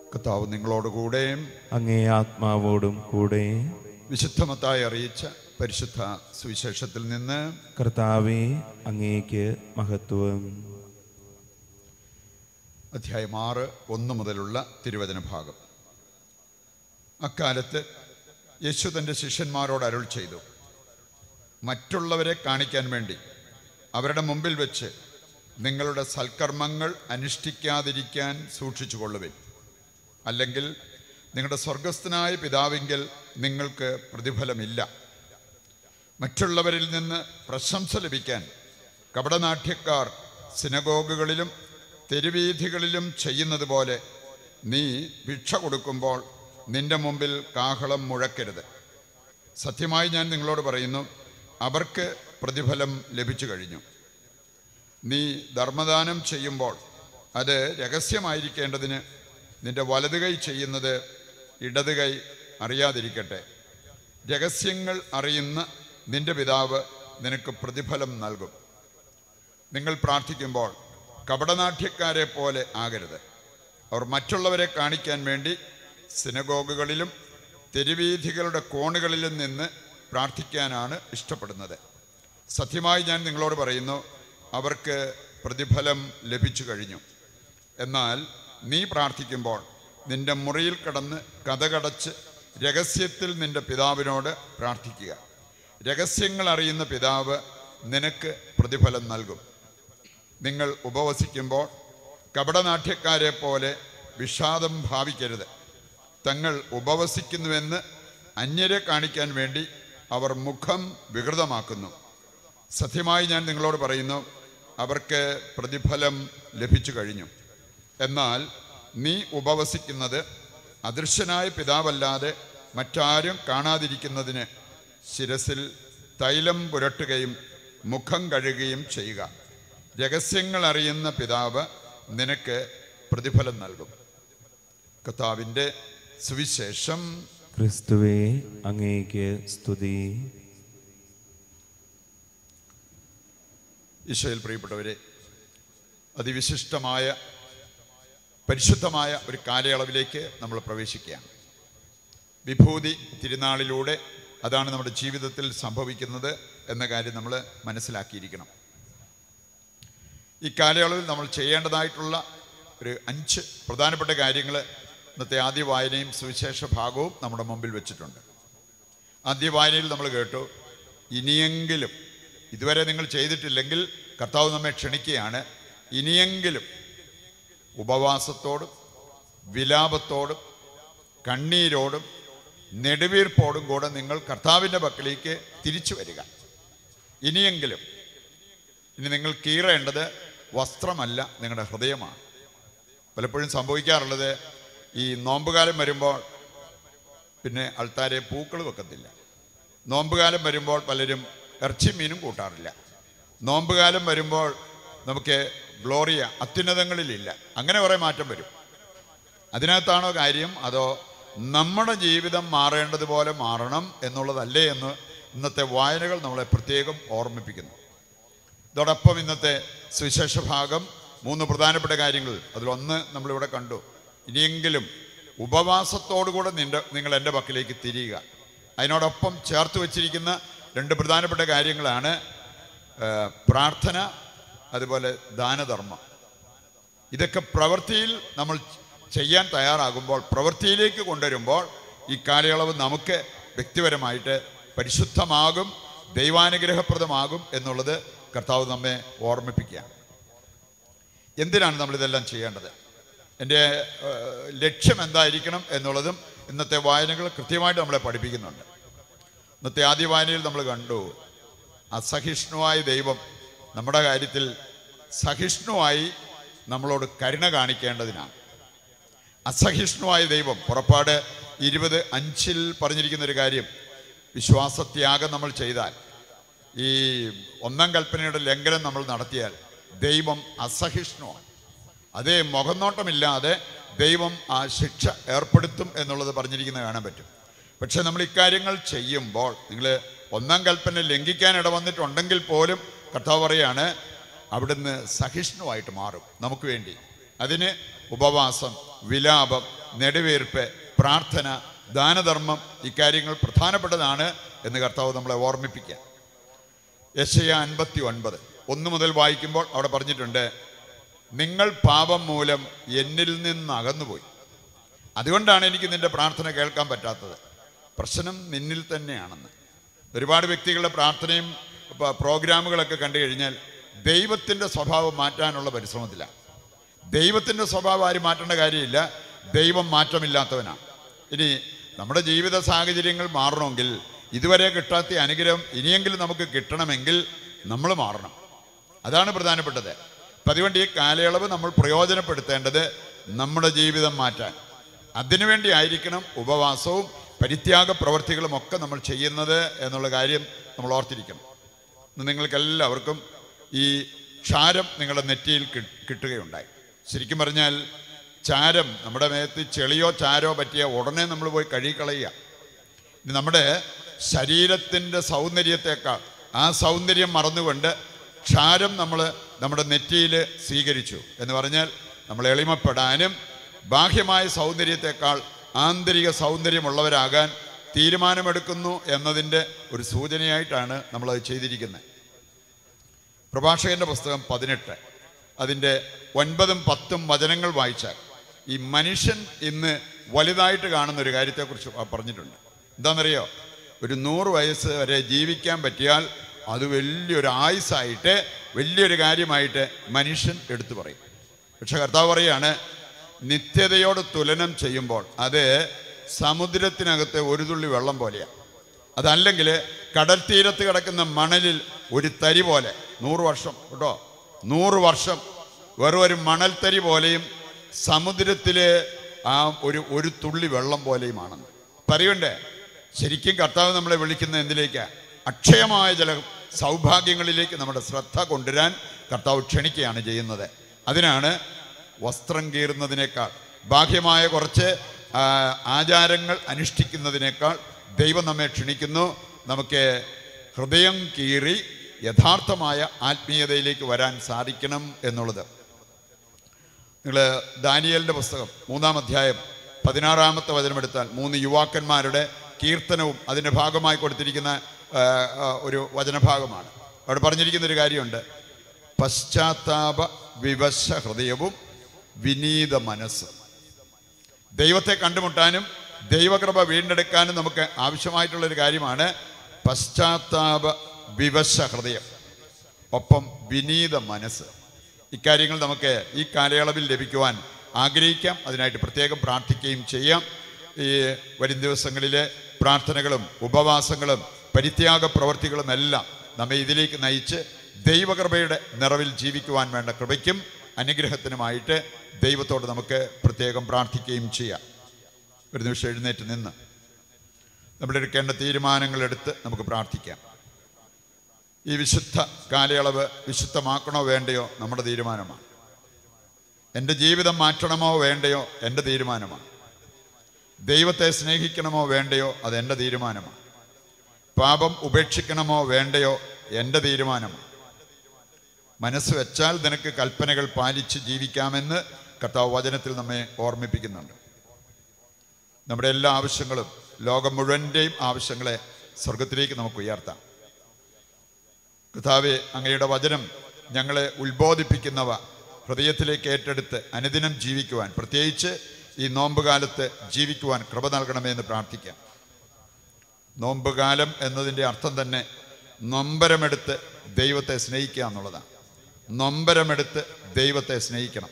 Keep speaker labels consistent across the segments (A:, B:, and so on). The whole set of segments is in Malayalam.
A: കർത്താവ് നിങ്ങളോടുകൂടെ
B: അങ്ങേ ആത്മാവോടും കൂടെ
A: വിശുദ്ധമത്തായി അറിയിച്ച പരിശുദ്ധ സുവിശേഷത്തിൽ നിന്ന്
B: കർത്താവെ അങ്ങേക്ക് മഹത്വം
A: അധ്യായം ആറ് ഒന്ന് മുതലുള്ള തിരുവചന ഭാഗം അക്കാലത്ത് യേശു തൻ്റെ ശിഷ്യന്മാരോട് അരുൾ ചെയ്തു മറ്റുള്ളവരെ കാണിക്കാൻ വേണ്ടി അവരുടെ മുമ്പിൽ വെച്ച് നിങ്ങളുടെ സൽക്കർമ്മങ്ങൾ അനുഷ്ഠിക്കാതിരിക്കാൻ സൂക്ഷിച്ചുകൊള്ളുവിൻ അല്ലെങ്കിൽ നിങ്ങളുടെ സ്വർഗസ്ഥനായ പിതാവിങ്കിൽ നിങ്ങൾക്ക് പ്രതിഫലമില്ല മറ്റുള്ളവരിൽ നിന്ന് പ്രശംസ ലഭിക്കാൻ കപടനാട്യക്കാർ സിനഗോഗുകളിലും തെരുവീഥികളിലും ചെയ്യുന്നത് പോലെ നീ ഭിക്ഷ കൊടുക്കുമ്പോൾ നിന്റെ മുമ്പിൽ കാഹളം മുഴക്കരുത് സത്യമായി ഞാൻ നിങ്ങളോട് പറയുന്നു അവർക്ക് പ്രതിഫലം ലഭിച്ചു കഴിഞ്ഞു നീ ധർമ്മദാനം ചെയ്യുമ്പോൾ അത് രഹസ്യമായിരിക്കേണ്ടതിന് നിന്റെ വലത് കൈ ചെയ്യുന്നത് ഇടത് കൈ അറിയാതിരിക്കട്ടെ രഹസ്യങ്ങൾ അറിയുന്ന നിന്റെ പിതാവ് നിനക്ക് പ്രതിഫലം നൽകും നിങ്ങൾ പ്രാർത്ഥിക്കുമ്പോൾ കപടനാട്യക്കാരെ പോലെ ആകരുത് അവർ മറ്റുള്ളവരെ കാണിക്കാൻ വേണ്ടി സിനഗോഗുകളിലും തെരുവീഥികളുടെ കോണുകളിലും നിന്ന് പ്രാർത്ഥിക്കാനാണ് ഇഷ്ടപ്പെടുന്നത് സത്യമായി ഞാൻ നിങ്ങളോട് പറയുന്നു അവർക്ക് പ്രതിഫലം ലഭിച്ചു കഴിഞ്ഞു എന്നാൽ നീ പ്രാർത്ഥിക്കുമ്പോൾ നിന്റെ മുറിയിൽ കിടന്ന് കഥകടച്ച് രഹസ്യത്തിൽ നിന്റെ പിതാവിനോട് പ്രാർത്ഥിക്കുക രഹസ്യങ്ങൾ അറിയുന്ന പിതാവ് നിനക്ക് പ്രതിഫലം നൽകും നിങ്ങൾ ഉപവസിക്കുമ്പോൾ കപടനാട്യക്കാരെ പോലെ വിഷാദം ഭാവിക്കരുത് തങ്ങൾ ഉപവസിക്കുന്നുവെന്ന് അന്യരെ കാണിക്കാൻ വേണ്ടി അവർ മുഖം വികൃതമാക്കുന്നു സത്യമായി ഞാൻ നിങ്ങളോട് പറയുന്നു അവർക്ക് പ്രതിഫലം ലഭിച്ചു കഴിഞ്ഞു എന്നാൽ നീ ഉപവസിക്കുന്നത് അദൃശ്യനായ പിതാവല്ലാതെ മറ്റാരും കാണാതിരിക്കുന്നതിന് ശിരസിൽ തൈലം പുരട്ടുകയും മുഖം കഴുകുകയും ചെയ്യുക രഹസ്യങ്ങൾ അറിയുന്ന പിതാവ് നിനക്ക് പ്രതിഫലം നൽകും കർത്താവിൻ്റെ സുവിശേഷം
B: ക്രിസ്തുവേ അങ്ങേക്ക് സ്തുതി
A: ഈശോയിൽ പ്രിയപ്പെട്ടവരെ അതിവിശിഷ്ടമായ പരിശുദ്ധമായ ഒരു കാലയളവിലേക്ക് നമ്മൾ പ്രവേശിക്കുകയാണ് വിഭൂതി തിരുനാളിലൂടെ അതാണ് നമ്മുടെ ജീവിതത്തിൽ സംഭവിക്കുന്നത് എന്ന കാര്യം നമ്മൾ മനസ്സിലാക്കിയിരിക്കണം ഈ കാലയളവിൽ നമ്മൾ ചെയ്യേണ്ടതായിട്ടുള്ള ഒരു അഞ്ച് പ്രധാനപ്പെട്ട കാര്യങ്ങൾ ഇന്നത്തെ ആദ്യ വായനയും സുവിശേഷ ഭാഗവും നമ്മുടെ മുമ്പിൽ വെച്ചിട്ടുണ്ട് ആദ്യ വായനയിൽ നമ്മൾ കേട്ടു ഇനിയെങ്കിലും ഇതുവരെ നിങ്ങൾ ചെയ്തിട്ടില്ലെങ്കിൽ കർത്താവ് നമ്മെ ക്ഷണിക്കുകയാണ് ഇനിയെങ്കിലും ഉപവാസത്തോടും വിലാപത്തോടും കണ്ണീരോടും നെടുവീർപ്പോടും കൂടെ നിങ്ങൾ കർത്താവിൻ്റെ പക്കലേക്ക് തിരിച്ചു വരിക ഇനിയെങ്കിലും ഇനി നിങ്ങൾ കീറേണ്ടത് വസ്ത്രമല്ല നിങ്ങളുടെ ഹൃദയമാണ് പലപ്പോഴും സംഭവിക്കാറുള്ളത് ഈ നോമ്പുകാലം വരുമ്പോൾ പിന്നെ ആൾത്താരെ പൂക്കൾ വെക്കത്തില്ല നോമ്പുകാലം വരുമ്പോൾ പലരും ഇറച്ചി മീനും കൂട്ടാറില്ല നോമ്പുകാലം വരുമ്പോൾ നമുക്ക് ഗ്ലോറിയ അത്യുന്നതങ്ങളിലില്ല അങ്ങനെ കുറേ മാറ്റം വരും അതിനകത്താണോ കാര്യം അതോ നമ്മുടെ ജീവിതം മാറേണ്ടതുപോലെ മാറണം എന്നുള്ളതല്ലേ എന്ന് ഇന്നത്തെ വായനകൾ നമ്മളെ പ്രത്യേകം ഓർമ്മിപ്പിക്കുന്നു ഇതോടൊപ്പം ഇന്നത്തെ സുവിശേഷ ഭാഗം മൂന്ന് പ്രധാനപ്പെട്ട കാര്യങ്ങൾ അതിലൊന്ന് നമ്മളിവിടെ കണ്ടു ഇനിയെങ്കിലും ഉപവാസത്തോടുകൂടെ നിന്റെ നിങ്ങൾ എൻ്റെ പക്കലേക്ക് തിരിയുക അതിനോടൊപ്പം ചേർത്ത് വച്ചിരിക്കുന്ന രണ്ട് പ്രധാനപ്പെട്ട കാര്യങ്ങളാണ് ആ, പ്രാർത്ഥന അതുപോലെ ദാനധർമ്മം ഇതൊക്കെ പ്രവൃത്തിയിൽ നമ്മൾ ചെയ്യാൻ തയ്യാറാകുമ്പോൾ പ്രവൃത്തിയിലേക്ക് കൊണ്ടുവരുമ്പോൾ ഈ കാലയളവ് നമുക്ക് വ്യക്തിപരമായിട്ട് പരിശുദ്ധമാകും ദൈവാനുഗ്രഹപ്രദമാകും എന്നുള്ളത് കർത്താവ് നമ്മെ ഓർമ്മിപ്പിക്കുകയാണ് എന്തിനാണ് നമ്മളിതെല്ലാം ചെയ്യേണ്ടത് എൻ്റെ ഏഹ്, ലക്ഷ്യം എന്തായിരിക്കണം എന്നുള്ളതും ഇന്നത്തെ വായനകൾ കൃത്യമായിട്ട് നമ്മളെ പഠിപ്പിക്കുന്നുണ്ട് ഇന്നത്തെ ആദ്യ വായനയിൽ നമ്മൾ കണ്ടു അസഹിഷ്ണുവായ ദൈവം നമ്മുടെ കാര്യത്തിൽ സഹിഷ്ണുവായി നമ്മളോട് കരുണ കാണിക്കേണ്ടതിനാണ് അസഹിഷ്ണുവായ ദൈവം പുറപ്പാട് ഇരുപത് അഞ്ചിൽ പറഞ്ഞിരിക്കുന്ന ഒരു കാര്യം വിശ്വാസത്യാഗം നമ്മൾ ചെയ്താൽ ഈ ഒന്നാം കൽപ്പനയുടെ ലംഘനം നമ്മൾ നടത്തിയാൽ ദൈവം അസഹിഷ്ണുവാണ് അതേ മുഖനോട്ടമില്ലാതെ ദൈവം ആ ശിക്ഷ ഏർപ്പെടുത്തും എന്നുള്ളത് പറഞ്ഞിരിക്കുന്നത് കാണാൻ പറ്റും പക്ഷെ നമ്മൾ ഇക്കാര്യങ്ങൾ ചെയ്യുമ്പോൾ നിങ്ങൾ ഒന്നാം കൽപ്പന ലംഘിക്കാൻ ഇടവന്നിട്ടുണ്ടെങ്കിൽ പോലും കർത്താവ് പറയാണ് അവിടുന്ന് സഹിഷ്ണുവായിട്ട് മാറും നമുക്ക് വേണ്ടി അതിന് ഉപവാസം വിലാപം നെടുവീർപ്പ് പ്രാർത്ഥന ദാനധർമ്മം ഇക്കാര്യങ്ങൾ പ്രധാനപ്പെട്ടതാണ് എന്ന് കർത്താവ് നമ്മളെ ഓർമ്മിപ്പിക്കുക യശയ അൻപത്തി ഒൻപത് ഒന്ന് മുതൽ വായിക്കുമ്പോൾ അവിടെ പറഞ്ഞിട്ടുണ്ട് നിങ്ങൾ പാപം മൂലം എന്നിൽ നിന്ന് അകന്നുപോയി അതുകൊണ്ടാണ് എനിക്ക് നിന്റെ പ്രാർത്ഥന കേൾക്കാൻ പറ്റാത്തത് പ്രശ്നം നിന്നിൽ തന്നെയാണെന്ന് ഒരുപാട് വ്യക്തികളുടെ പ്രാർത്ഥനയും പ- പ്രോഗ്രാമുകളൊക്കെ കണ്ടു കഴിഞ്ഞാൽ ദൈവത്തിൻ്റെ സ്വഭാവം മാറ്റാനുള്ള പരിശ്രമത്തിലാണ് ദൈവത്തിൻ്റെ സ്വഭാവം ആരും മാറ്റേണ്ട കാര്യമില്ല ദൈവം മാറ്റമില്ലാത്തവനാണ് ഇനി നമ്മുടെ ജീവിത സാഹചര്യങ്ങൾ മാറണമെങ്കിൽ ഇതുവരെ കിട്ടാത്ത അനുഗ്രഹം ഇനിയെങ്കിലും നമുക്ക് കിട്ടണമെങ്കിൽ നമ്മൾ മാറണം അതാണ് പ്രധാനപ്പെട്ടത് അപ്പം അതുകൊണ്ട് ഈ കാലയളവ് നമ്മൾ പ്രയോജനപ്പെടുത്തേണ്ടത് നമ്മുടെ ജീവിതം മാറ്റാൻ അതിനുവേണ്ടി ആയിരിക്കണം ഉപവാസവും പരിത്യാഗ പ്രവർത്തികളും ഒക്കെ നമ്മൾ ചെയ്യുന്നത് എന്നുള്ള കാര്യം നമ്മൾ ഓർത്തിരിക്കണം ഇന്ന് നിങ്ങൾക്കെല്ലാവർക്കും ഈ ക്ഷാരം നിങ്ങളുടെ നെറ്റിയിൽ കി- കിട്ടുകയുണ്ടായി ശരിക്കും പറഞ്ഞാൽ ചാരം നമ്മുടെ മേത്ത് ചെളിയോ ചാരോ പറ്റിയ ഉടനെ നമ്മൾ പോയി കഴുകിക്കളയുക ഇനി നമ്മുടെ ശരീരത്തിൻ്റെ സൗന്ദര്യത്തെക്കാൾ ആ സൗന്ദര്യം മറന്നുകൊണ്ട് ക്ഷാരം നമ്മൾ നമ്മുടെ നെറ്റിയിൽ സ്വീകരിച്ചു എന്ന് പറഞ്ഞാൽ നമ്മൾ എളിമപ്പെടാനും ബാഹ്യമായ സൗന്ദര്യത്തെക്കാൾ ആന്തരിക സൗന്ദര്യമുള്ളവരാകാൻ തീരുമാനമെടുക്കുന്നു എന്നതിൻ്റെ ഒരു സൂചനയായിട്ടാണ് നമ്മളത് ചെയ്തിരിക്കുന്നത് പ്രഭാഷകന്റെ പുസ്തകം പതിനെട്ട് അതിൻ്റെ ഒൻപതും പത്തും വചനങ്ങൾ വായിച്ചാൽ ഈ മനുഷ്യൻ ഇന്ന് വലുതായിട്ട് കാണുന്ന ഒരു കാര്യത്തെക്കുറിച്ച് പ- പറഞ്ഞിട്ടുണ്ട് എന്താണെന്നറിയോ ഒരു നൂറ് വയസ്സ് വരെ ജീവിക്കാൻ പറ്റിയാൽ അത് വലിയൊരു ആയുസ്സായിട്ട് വലിയൊരു കാര്യമായിട്ട് മനുഷ്യൻ എടുത്തു പറയും പക്ഷെ കർത്താവ് പറയാണ് നിത്യതയോട് തുലനം ചെയ്യുമ്പോൾ അത് സമുദ്രത്തിനകത്തെ ഒരു തുള്ളി വെള്ളം പോലെയാണ് അതല്ലെങ്കിൽ കടൽ തീരത്ത് കിടക്കുന്ന മണലിൽ ഒരു തരി പോലെ നൂറ് വർഷം കേട്ടോ നൂറ് വർഷം വെറും ഒരു മണൽത്തരി പോലെയും സമുദ്രത്തിലെ ആ ഒരു ഒരു തുള്ളി വെള്ളം പോലെയുമാണെന്ന് പറയണ്ടേ ശരിക്കും കർത്താവ് നമ്മളെ വിളിക്കുന്ന എന്തിലേക്കാ അക്ഷയമായ ചില സൗഭാഗ്യങ്ങളിലേക്ക് നമ്മുടെ ശ്രദ്ധ കൊണ്ടുവരാൻ കർത്താവ് ക്ഷണിക്കുകയാണ് ചെയ്യുന്നത് അതിനാണ് വസ്ത്രം കീറുന്നതിനേക്കാൾ ബാഹ്യമായ കുറച്ച് ആ, ആചാരങ്ങൾ അനുഷ്ഠിക്കുന്നതിനേക്കാൾ ദൈവം നമ്മെ ക്ഷണിക്കുന്നു നമുക്ക് ഹൃദയം കീറി യഥാർത്ഥമായ ആത്മീയതയിലേക്ക് വരാൻ സാധിക്കണം എന്നുള്ളത് നിങ്ങൾ ദാനിയലിൻ്റെ പുസ്തകം മൂന്നാം അധ്യായം പതിനാറാമത്തെ വചനമെടുത്താൽ മൂന്ന് യുവാക്കന്മാരുടെ കീർത്തനവും അതിൻ്റെ ഭാഗമായി കൊടുത്തിരിക്കുന്ന ആ, ആ, ഒരു വചനഭാഗമാണ് അവിടെ പറഞ്ഞിരിക്കുന്ന ഒരു കാര്യമുണ്ട് പശ്ചാത്താപ വിവശ ഹൃദയവും വിനീത മനസ്സും ദൈവത്തെ കണ്ടുമുട്ടാനും ദൈവകൃപ വീണ്ടെടുക്കാനും നമുക്ക് ആവശ്യമായിട്ടുള്ളൊരു കാര്യമാണ് പശ്ചാത്താപ വിവശ ഹൃദയം ഒപ്പം വിനീത മനസ്സ് ഇക്കാര്യങ്ങൾ നമുക്ക് ഈ കാലയളവിൽ ലഭിക്കുവാൻ ആഗ്രഹിക്കാം അതിനായിട്ട് പ്രത്യേകം പ്രാർത്ഥിക്കുകയും ചെയ്യാം ഈ വരും ദിവസങ്ങളിലെ പ്രാർത്ഥനകളും ഉപവാസങ്ങളും പരിത്യാഗ പ്രവർത്തികളും എല്ലാം നമ്മെ ഇതിലേക്ക് നയിച്ച് ദൈവകൃപയുടെ നിറവിൽ ജീവിക്കുവാൻ വേണ്ട കൃപയ്ക്കും അനുഗ്രഹത്തിനുമായിട്ട് ദൈവത്തോട് നമുക്ക് പ്രത്യേകം പ്രാർത്ഥിക്കുകയും ചെയ്യാം ഒരു നിമിഷം എഴുന്നേറ്റ് നിന്ന് നമ്മൾ എടുക്കേണ്ട തീരുമാനങ്ങൾ എടുത്ത് നമുക്ക് പ്രാർത്ഥിക്കാം ഈ വിശുദ്ധ കാലയളവ് വിശുദ്ധമാക്കണോ വേണ്ടയോ നമ്മുടെ തീരുമാനമാണ് എൻ്റെ ജീവിതം മാറ്റണമോ വേണ്ടയോ എൻ്റെ തീരുമാനമാണ് ദൈവത്തെ സ്നേഹിക്കണമോ വേണ്ടയോ അത് എൻ്റെ തീരുമാനമാണ് പാപം ഉപേക്ഷിക്കണമോ വേണ്ടയോ എൻ്റെ തീരുമാനമാണ് മനസ്സ് വെച്ചാൽ നിനക്ക് കൽപ്പനകൾ പാലിച്ച് ജീവിക്കാമെന്ന് കർത്താവ് വചനത്തിൽ നമ്മെ ഓർമ്മിപ്പിക്കുന്നുണ്ട് നമ്മുടെ എല്ലാ ആവശ്യങ്ങളും ലോകം മുഴുവൻ്റെയും ആവശ്യങ്ങളെ സ്വർഗത്തിലേക്ക് നമുക്ക് ഉയർത്താം കർത്താവെ അങ്ങയുടെ വചനം ഞങ്ങളെ ഉത്ബോധിപ്പിക്കുന്നവ ഹൃദയത്തിലേക്ക് ഏറ്റെടുത്ത് അനുദിനം ജീവിക്കുവാൻ പ്രത്യേകിച്ച് ഈ നോമ്പുകാലത്ത് ജീവിക്കുവാൻ കൃപ നൽകണമേ എന്ന് പ്രാർത്ഥിക്കാം നോമ്പുകാലം എന്നതിൻ്റെ അർത്ഥം തന്നെ നൊമ്പരമെടുത്ത് ദൈവത്തെ സ്നേഹിക്കുക എന്നുള്ളതാണ് നൊമ്പരമെടുത്ത് ദൈവത്തെ സ്നേഹിക്കണം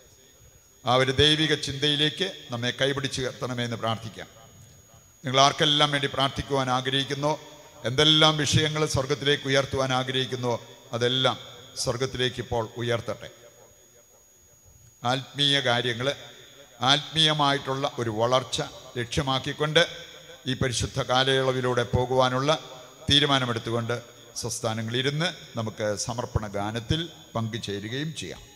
A: ആ ഒരു ദൈവിക ചിന്തയിലേക്ക് നമ്മെ കൈപിടിച്ച് ഉയർത്തണമേ എന്ന് പ്രാർത്ഥിക്കാം നിങ്ങൾ ആർക്കെല്ലാം വേണ്ടി പ്രാർത്ഥിക്കുവാൻ ആഗ്രഹിക്കുന്നോ എന്തെല്ലാം വിഷയങ്ങൾ സ്വർഗത്തിലേക്ക് ഉയർത്തുവാൻ ആഗ്രഹിക്കുന്നോ അതെല്ലാം സ്വർഗത്തിലേക്ക് ഇപ്പോൾ ഉയർത്തട്ടെ ആത്മീയ കാര്യങ്ങൾ ആത്മീയമായിട്ടുള്ള ഒരു വളർച്ച ലക്ഷ്യമാക്കിക്കൊണ്ട് ഈ പരിശുദ്ധ കാലയളവിലൂടെ പോകുവാനുള്ള തീരുമാനമെടുത്തുകൊണ്ട് സ്വസ്ഥാനങ്ങളിരുന്ന് നമുക്ക് സമർപ്പണ ഗാനത്തിൽ പങ്കുചേരുകയും ചെയ്യാം